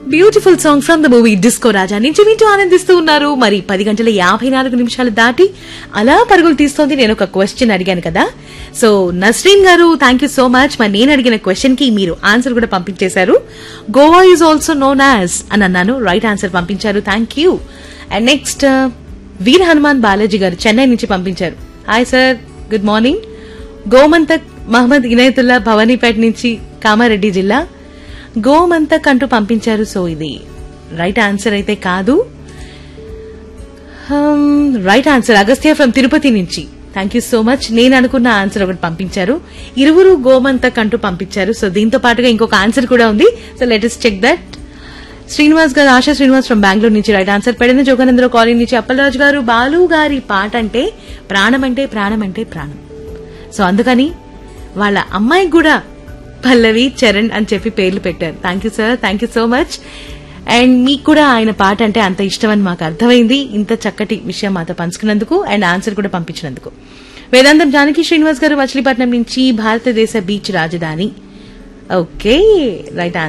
beautiful song from the movie Disco Raja నుంచి వింటూ ఆనందిస్తూ ఉన్నారు మరి పది గంటల యాభై నాలుగు నిమిషాలు దాటి అలా పరుగులు తీస్తోంది నేను ఒక క్వశ్చన్ అడిగాను కదా సో నస్రీన్ గారు థ్యాంక్ యూ సో మచ్ మరి నేను అడిగిన క్వశ్చన్ కి మీరు ఆన్సర్ కూడా పంపించేశారు Goa is also known as అని అన్నాను రైట్ ఆన్సర్ పంపించారు thank you and next Veer Hanuman Balaji garu Chennai నుంచి పంపించారు hi sir good morning Gomantak Mohammad Inayatullah Bhavanipeta నుంచి కామారెడ్డి జిల్లా గోమంతక్ అంటూ పంపించారు సో ఇది రైట్ ఆన్సర్ అయితే కాదు right answer Agastya from Tirupati నుంచి థ్యాంక్ యూ సో మచ్ నేను అనుకున్న ఆన్సర్ ఒకటి పంపించారు ఇరువురు గోమంతక్ అంటూ పంపించారు సో దీంతో పాటుగా ఇంకొక ఆన్సర్ కూడా ఉంది so let us check that Srinivas garu Asha Srinivas from Bengaluru నుంచి రైట్ ఆన్సర్ పెడిన జోగానందరావు కాలనీ నుంచి అప్పలరాజు గారు బాలు గారి పాట అంటే ప్రాణం అంటే ప్రాణం అంటే ప్రాణం సో అందుకని వాళ్ళ అమ్మాయికి కూడా పల్లవి చరణ్ అని చెప్పి పేర్లు పెట్టారు thank you sir thank you so much and మీకు కూడా ఆయన పాట అంటే అంత ఇష్టం అని మాకు అర్థమైంది ఇంత చక్కటి విషయం మాతో పంచుకున్నందుకు అండ్ ఆన్సర్ కూడా పంపించినందుకు వేదాంతం జానకి శ్రీనివాస్ గారు మచిలీపట్నం నుంచి భారతదేశ బీచ్ రాజధాని ఓకే రైట్